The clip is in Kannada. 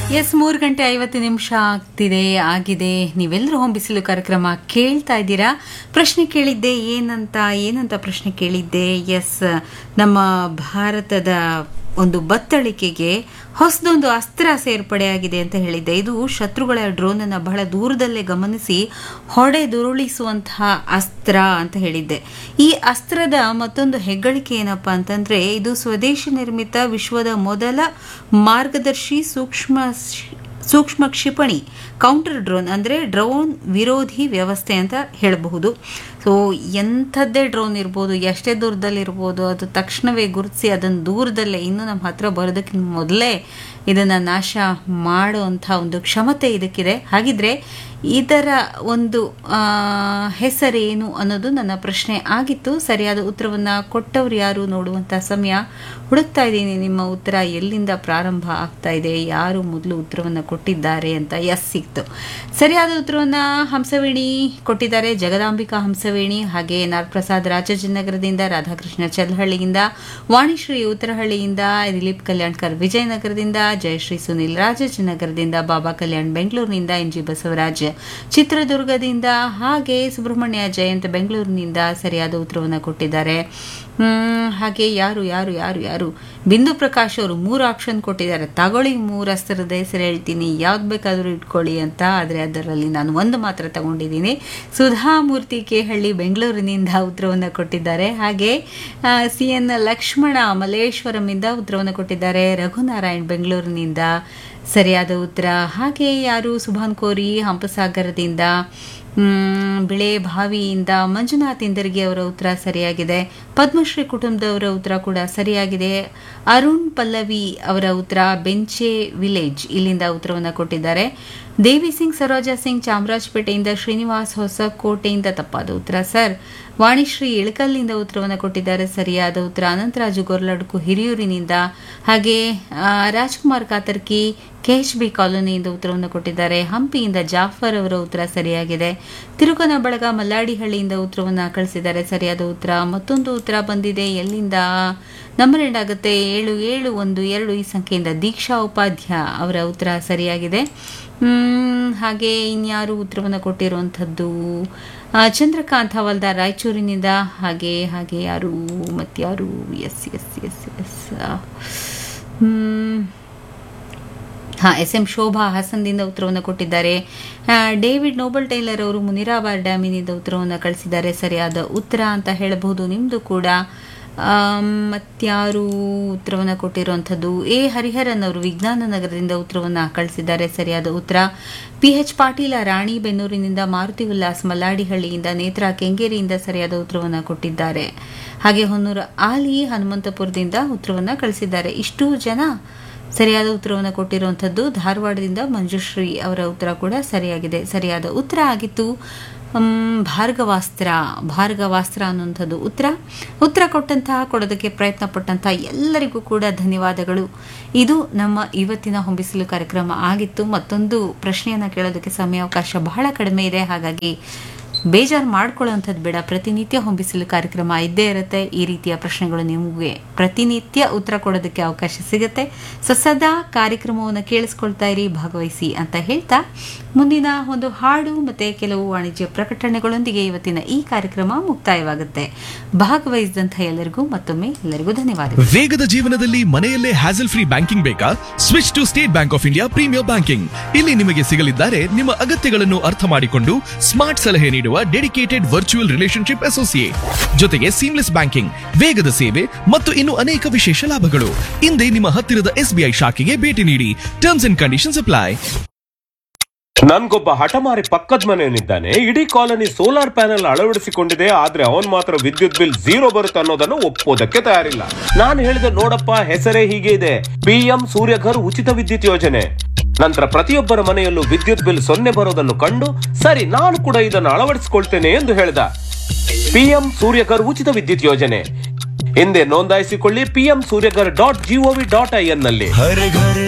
ಎಸ್ ಮೂರು ಗಂಟೆ ಐವತ್ತು ನಿಮಿಷ ಆಗ್ತಿದೆ ಆಗಿದೆ ನೀವೆಲ್ಲರೂ ಹೊಂಬಿಸಲು ಕಾರ್ಯಕ್ರಮ ಕೇಳ್ತಾ ಇದ್ದೀರಾ ಪ್ರಶ್ನೆ ಕೇಳಿದ್ದೆ ಏನಂತ ಏನಂತ ಪ್ರಶ್ನೆ ಕೇಳಿದ್ದೆ ಎಸ್ ನಮ್ಮ ಭಾರತದ ಒಂದು ಬತ್ತಳಿಕೆಗೆ ಹೊಸದೊಂದು ಅಸ್ತ್ರ ಸೇರ್ಪಡೆಯಾಗಿದೆ ಅಂತ ಹೇಳಿದ್ದೆ ಇದು ಶತ್ರುಗಳ ಡ್ರೋನ್ ಅನ್ನ ಬಹಳ ದೂರದಲ್ಲೇ ಗಮನಿಸಿ ಹೊಡೆದುರುಳಿಸುವಂತಹ ಅಸ್ತ್ರ ಅಂತ ಹೇಳಿದ್ದೆ ಈ ಅಸ್ತ್ರದ ಮತ್ತೊಂದು ಹೆಗ್ಗಳಿಕೆ ಏನಪ್ಪಾ ಅಂತಂದ್ರೆ ಇದು ಸ್ವದೇಶಿ ನಿರ್ಮಿತ ವಿಶ್ವದ ಮೊದಲ ಮಾರ್ಗದರ್ಶಿ ಸೂಕ್ಷ್ಮ ಸೂಕ್ಷ್ಮ ಕ್ಷಿಪಣಿ ಕೌಂಟರ್ ಡ್ರೋನ್ ಅಂದರೆ ಡ್ರೋನ್ ವಿರೋಧಿ ವ್ಯವಸ್ಥೆ ಅಂತ ಹೇಳಬಹುದು ಸೊ ಎಂಥದ್ದೇ ಡ್ರೋನ್ ಇರ್ಬೋದು ಎಷ್ಟೇ ದೂರದಲ್ಲಿರ್ಬೋದು ಅದು ತಕ್ಷಣವೇ ಗುರುತಿಸಿ ಅದನ್ನು ದೂರದಲ್ಲೇ ಇನ್ನೂ ನಮ್ಮ ಹತ್ರ ಬರೋದಕ್ಕಿಂತ ಮೊದಲೇ ಇದನ್ನು ನಾಶ ಮಾಡುವಂಥ ಒಂದು ಕ್ಷಮತೆ ಇದಕ್ಕಿದೆ ಹಾಗಿದ್ರೆ ಇದರ ಒಂದು ಆ, ಹೆಸರೇನು ಅನ್ನೋದು ನನ್ನ ಪ್ರಶ್ನೆ ಆಗಿತ್ತು ಸರಿಯಾದ ಉತ್ತರವನ್ನು ಕೊಟ್ಟವ್ರು ಯಾರು ನೋಡುವಂಥ ಸಮಯ ಹುಡುಕ್ತಾ ಇದ್ದೀನಿ ನಿಮ್ಮ ಉತ್ತರ ಎಲ್ಲಿಂದ ಪ್ರಾರಂಭ ಆಗ್ತಾ ಇದೆ ಯಾರು ಮೊದಲು ಉತ್ತರವನ್ನು ಕೊಟ್ಟಿದ್ದಾರೆ ಅಂತ ಎಸ್ ಸಿಕ್ತು ಸರಿಯಾದ ಉತ್ತರವನ್ನು ಹಂಸವೇಣಿ ಕೊಟ್ಟಿದ್ದಾರೆ ಜಗದಾಂಬಿಕಾ ಹಂಸವೇಣಿ ಹಾಗೆ ನಾರ್ ಪ್ರಸಾದ್ ರಾಜಾಜಿನಗರದಿಂದ ರಾಧಾಕೃಷ್ಣ ಚಲ್ಹಳ್ಳಿಯಿಂದ ವಾಣಿಶ್ರೀ ಉತ್ತರಹಳ್ಳಿಯಿಂದ ದಿಲೀಪ್ ಕಲ್ಯಾಣ್ಕರ್ ವಿಜಯನಗರದಿಂದ ಜಯಶ್ರೀ ಸುನಿಲ್ ರಾಜಾಜಿನಗರದಿಂದ ಬಾಬಾ ಕಲ್ಯಾಣ್ ಬೆಂಗಳೂರಿನಿಂದ ಎನ್ ಜಿ ಬಸವರಾಜ್ ಚಿತ್ರದುರ್ಗದಿಂದ ಹಾಗೆ ಸುಬ್ರಹ್ಮಣ್ಯ ಜಯಂತ್ ಬೆಂಗಳೂರಿನಿಂದ ಸರಿಯಾದ ಉತ್ತರವನ್ನು ಕೊಟ್ಟಿದ್ದಾರೆ ಹ್ಮ್, ಹಾಗೆ ಯಾರು ಯಾರು ಯಾರು ಯಾರು ಬಿಂದು ಪ್ರಕಾಶ್ ಅವರು ಮೂರು ಆಪ್ಷನ್ ಕೊಟ್ಟಿದ್ದಾರೆ ತಗೊಳ್ಳಿ ಮೂರು ಅಸ್ತ್ರದ ಹೆಸರು ಹೇಳ್ತೀನಿ ಯಾವ್ದು ಬೇಕಾದರೂ ಇಟ್ಕೊಳ್ಳಿ ಅಂತ ಆದರೆ ಅದರಲ್ಲಿ ನಾನು ಒಂದು ಮಾತ್ರ ತಗೊಂಡಿದ್ದೀನಿ ಸುಧಾಮೂರ್ತಿ ಕೇಹಳ್ಳಿ ಬೆಂಗಳೂರಿನಿಂದ ಉತ್ತರವನ್ನು ಕೊಟ್ಟಿದ್ದಾರೆ ಹಾಗೆ ಸಿ ಎನ್ ಲಕ್ಷ್ಮಣ ಮಲ್ಲೇಶ್ವರಮಿಂದ ಉತ್ತರವನ್ನು ಕೊಟ್ಟಿದ್ದಾರೆ ರಘುನಾರಾಯಣ್ ಬೆಂಗಳೂರಿನಿಂದ ಸರಿಯಾದ ಉತ್ತರ ಹಾಗೆ ಯಾರು ಸುಭಾನ್ ಕೋರಿ ಹಂಪಸಾಗರದಿಂದ ಮ್, ಬಿಳೆ ಭಾವಿಯಿಂದ ಮಂಜುನಾಥ್ ಇಂದರ್ಗಿ ಅವರ ಉತ್ತರ ಸರಿಯಾಗಿದೆ ಪದ್ಮಶ್ರೀ ಕುಟುಂಬದವರ ಉತ್ತರ ಕೂಡ ಸರಿಯಾಗಿದೆ ಅರುಣ್ ಪಲ್ಲವಿ ಅವರ ಉತ್ತರ ಬೆಂಚೆ ವಿಲೇಜ್ ಇಲ್ಲಿಂದ ಉತ್ತರವನ್ನು ಕೊಟ್ಟಿದ್ದಾರೆ ದೇವಿ ಸಿಂಗ್ ಸರೋಜಾ ಸಿಂಗ್ ಚಾಮರಾಜಪೇಟೆಯಿಂದ ಶ್ರೀನಿವಾಸ್ ಹೊಸಕೋಟೆಯಿಂದ ತಪ್ಪಾದ ಉತ್ತರ ಸರ್ ವಾಣಿಶ್ರೀ ಇಳಕಲ್ಲಿಂದ ಉತ್ತರವನ್ನು ಕೊಟ್ಟಿದ್ದಾರೆ ಸರಿಯಾದ ಉತ್ತರ ಅನಂತರಾಜು ಗೊರ್ಲಡ್ಕು ಹಿರಿಯೂರಿನಿಂದ ಹಾಗೆ ಆ, ರಾಜ್ಕುಮಾರ್ ಕಾತರ್ಕಿ ಕೆಎಚ್ ಬಿ ಕಾಲೋನಿಯಿಂದ ಉತ್ತರವನ್ನು ಕೊಟ್ಟಿದ್ದಾರೆ ಹಂಪಿಯಿಂದ ಜಾಫರ್ ಅವರ ಉತ್ತರ ಸರಿಯಾಗಿದೆ ತಿರುಕನ ಬಳಗ ಮಲ್ಲಾಡಿಹಳ್ಳಿಯಿಂದ ಉತ್ತರವನ್ನು ಕಳಿಸಿದ್ದಾರೆ ಸರಿಯಾದ ಉತ್ತರ ಮತ್ತೊಂದು ಉತ್ತರ ಬಂದಿದೆ ಎಲ್ಲಿಂದ ನಂಬರ್ ಎಂಡ್ ಆಗುತ್ತೆ ಏಳು ಏಳು ಒಂದು ಎರಡು ಈ ಸಂಖ್ಯೆಯಿಂದ ದೀಕ್ಷಾ ಉಪಾಧ್ಯ ಅವರ ಉತ್ತರ ಸರಿಯಾಗಿದೆ ಮ್, ಹಾಗೆ ಇನ್ಯಾರು ಉತ್ತರವನ್ನು ಕೊಟ್ಟಿರುವಂಥದ್ದು ಆ, ಚಂದ್ರಕಾಂತ್ ಹವಲ್ದಾರ್ ರಾಯಚೂರಿನಿಂದ ಹಾಗೆ ಹಾಗೆ ಯಾರು ಮತ್ಯಾರು ಎಸ್ ಎಸ್ ಎಸ್ ಎಸ್ ಹಾಂ ಎಸ್ ಎಂ ಶೋಭಾ ಹಾಸನದಿಂದ ಉತ್ತರವನ್ನು ಕೊಟ್ಟಿದ್ದಾರೆ ಆ, ಡೇವಿಡ್ ನೋಬಲ್ ಟೈಲರ್ ಅವರು ಮುನಿರಾಬಾದ್ ಡ್ಯಾಮಿನಿಂದ ಉತ್ತರವನ್ನು ಕಳಿಸಿದ್ದಾರೆ ಸರಿಯಾದ ಉತ್ತರ ಅಂತ ಹೇಳಬಹುದು ನಿಮ್ಮದು ಕೂಡ ಆಮ್, ಮತ್ಯಾರು ಉತ್ತರವನ್ನು ಕೊಟ್ಟಿರುವಂಥದ್ದು ಎ ಹರಿಹರನ್ ಅವರು ವಿಜ್ಞಾನ ನಗರದಿಂದ ಉತ್ತರವನ್ನು ಕಳಿಸಿದ್ದಾರೆ ಸರಿಯಾದ ಉತ್ತರ ಪಿ ಎಚ್ ಪಾಟೀಲ ರಾಣಿಬೆನ್ನೂರಿನಿಂದ ಮಾರುತಿ ಉಲ್ಲಾಸ್ ಮಲ್ಲಾಡಿಹಳ್ಳಿಯಿಂದ ನೇತ್ರ ಕೆಂಗೇರಿಯಿಂದ ಸರಿಯಾದ ಉತ್ತರವನ್ನು ಕೊಟ್ಟಿದ್ದಾರೆ ಹಾಗೆ ಹೊನ್ನೂರು ಆಲಿ ಹನುಮಂತಪುರದಿಂದ ಉತ್ತರವನ್ನು ಕಳಿಸಿದ್ದಾರೆ ಇಷ್ಟು ಜನ ಸರಿಯಾದ ಉತ್ತರವನ್ನು ಕೊಟ್ಟಿರುವಂಥದ್ದು ಧಾರವಾಡದಿಂದ ಮಂಜುಶ್ರೀ ಅವರ ಉತ್ತರ ಕೂಡ ಸರಿಯಾಗಿದೆ ಸರಿಯಾದ ಉತ್ತರ ಆಗಿತ್ತು ಮ್, ಭಾರ್ಗವಾಸ್ತ್ರ ಭಾರ್ಗವಾಸ್ತ್ರ ಅನ್ನುವಂಥದ್ದು ಉತ್ತರ ಉತ್ತರ ಕೊಟ್ಟಂತಹ ಕೊಡೋದಕ್ಕೆ ಪ್ರಯತ್ನ ಪಟ್ಟಂತಹ ಎಲ್ಲರಿಗೂ ಕೂಡ ಧನ್ಯವಾದಗಳು ಇದು ನಮ್ಮ ಇವತ್ತಿನ ಹೊಂಬಿಸಲು ಕಾರ್ಯಕ್ರಮ ಆಗಿತ್ತು ಮತ್ತೊಂದು ಪ್ರಶ್ನೆಯನ್ನು ಕೇಳೋದಕ್ಕೆ ಸಮಯಾವಕಾಶ ಬಹಳ ಕಡಿಮೆ ಇದೆ ಹಾಗಾಗಿ ಬೇಜಾರು ಮಾಡ್ಕೊಳ್ಳೋವಂಥದ್ದು ಬೇಡ ಪ್ರತಿನಿತ್ಯ ಹೊಂಬಿಸಲು ಕಾರ್ಯಕ್ರಮ ಇದ್ದೇ ಇರುತ್ತೆ ಈ ರೀತಿಯ ಪ್ರಶ್ನೆಗಳು ನಿಮಗೆ ಪ್ರತಿನಿತ್ಯ ಉತ್ತರ ಕೊಡೋದಕ್ಕೆ ಅವಕಾಶ ಸಿಗುತ್ತೆ ಸೊ ಸದಾ ಕಾರ್ಯಕ್ರಮವನ್ನು ಕೇಳಿಸ್ಕೊಳ್ತಾ ಇರಿ ಭಾಗವಹಿಸಿ ಅಂತ ಹೇಳ್ತಾ ಮುಂದಿನ ಒಂದು ಹಾಡು ಮತ್ತೆ ಕೆಲವು ವಾಣಿಜ್ಯ ಪ್ರಕಟಣೆಗಳೊಂದಿಗೆ ಇವತ್ತಿನ ಈ ಕಾರ್ಯಕ್ರಮ ಮುಕ್ತಾಯವಾಗುತ್ತೆ ಭಾಗವಹಿಸಿದಂಥ ಎಲ್ಲರಿಗೂ ಮತ್ತೊಮ್ಮೆ ಎಲ್ಲರಿಗೂ ಧನ್ಯವಾದಗಳು ವೇಗದ ಜೀವನದಲ್ಲಿ ಮನೆಯಲ್ಲೇ ಹ್ಯಾಸಲ್ ಫ್ರೀ ಬ್ಯಾಂಕಿಂಗ್ ಬೇಕಾ switch to State Bank of India premier banking ಇಲ್ಲಿ ನಿಮಗೆ ಸಿಗಲಿದ್ದಾರೆ ನಿಮ್ಮ ಅಗತ್ಯಗಳನ್ನು ಅರ್ಥ ಮಾಡಿಕೊಂಡು ಸ್ಮಾರ್ಟ್ ಸಲಹೆ ನೀಡುವ ಡೆಡಿಕೇಟೆಡ್ ವರ್ಚುವಲ್ ರಿಲೇಶನ್ಶಿಪ್ ಅಸೋಸಿಯೇಟ್ ಜೊತೆಗೆ ಸೀಮ್ಲೆಸ್ ಬ್ಯಾಂಕಿಂಗ್ ವೇಗದ ಸೇವೆ ಮತ್ತು ಇನ್ನು ಅನೇಕ ವಿಶೇಷ ಲಾಭಗಳು ಹಿಂದೆ ನಿಮ್ಮ ಹತ್ತಿರದ ಎಸ್ಬಿಐ ಶಾಖೆಗೆ ಭೇಟಿ ನೀಡಿ ಟರ್ಮ್ಸ್ ಅಂಡ್ ಕಂಡೀಷನ್ಸ್ ಅಪ್ಲೈ ನನ್ಗೊಬ್ಬ ಹಠಮಾರಿ ಪಕ್ಕದ ಮನೆಯವನಿದ್ದಾನೆ ಇಡೀ ಕಾಲನಿ ಸೋಲಾರ್ ಪ್ಯಾನೆಲ್ ಅಳವಡಿಸಿಕೊಂಡಿದೆ ಆದ್ರೆ ಅವನ್ ಮಾತ್ರ ವಿದ್ಯುತ್ ಬಿಲ್ ಝೀರೋ ಬರುತ್ತೆ ಅನ್ನೋದನ್ನು ಒಪ್ಪೋದಕ್ಕೆ ತಯಾರಿಲ್ಲ ನಾನು ಹೇಳಿದೆ ನೋಡಪ್ಪ ಹೆಸರೇ ಹೀಗೆ ಇದೆ ಪಿಎಂ ಸೂರ್ಯಘರ್ ಉಚಿತ ವಿದ್ಯುತ್ ಯೋಜನೆ ನಂತರ ಪ್ರತಿಯೊಬ್ಬರ ಮನೆಯಲ್ಲೂ ವಿದ್ಯುತ್ ಬಿಲ್ ಸೊನ್ನೆ ಬರೋದನ್ನು ಕಂಡು ಸರಿ ನಾನು ಕೂಡ ಇದನ್ನು ಅಳವಡಿಸಿಕೊಳ್ತೇನೆ ಎಂದು ಹೇಳಿದ ಪಿಎಂ ಸೂರ್ಯಘರ್ ಉಚಿತ ವಿದ್ಯುತ್ ಯೋಜನೆ ಹಿಂದೆ ನೋಂದಾಯಿಸಿಕೊಳ್ಳಿ PM Suryaghar dot GOV dot I N ನಲ್ಲಿ हर घर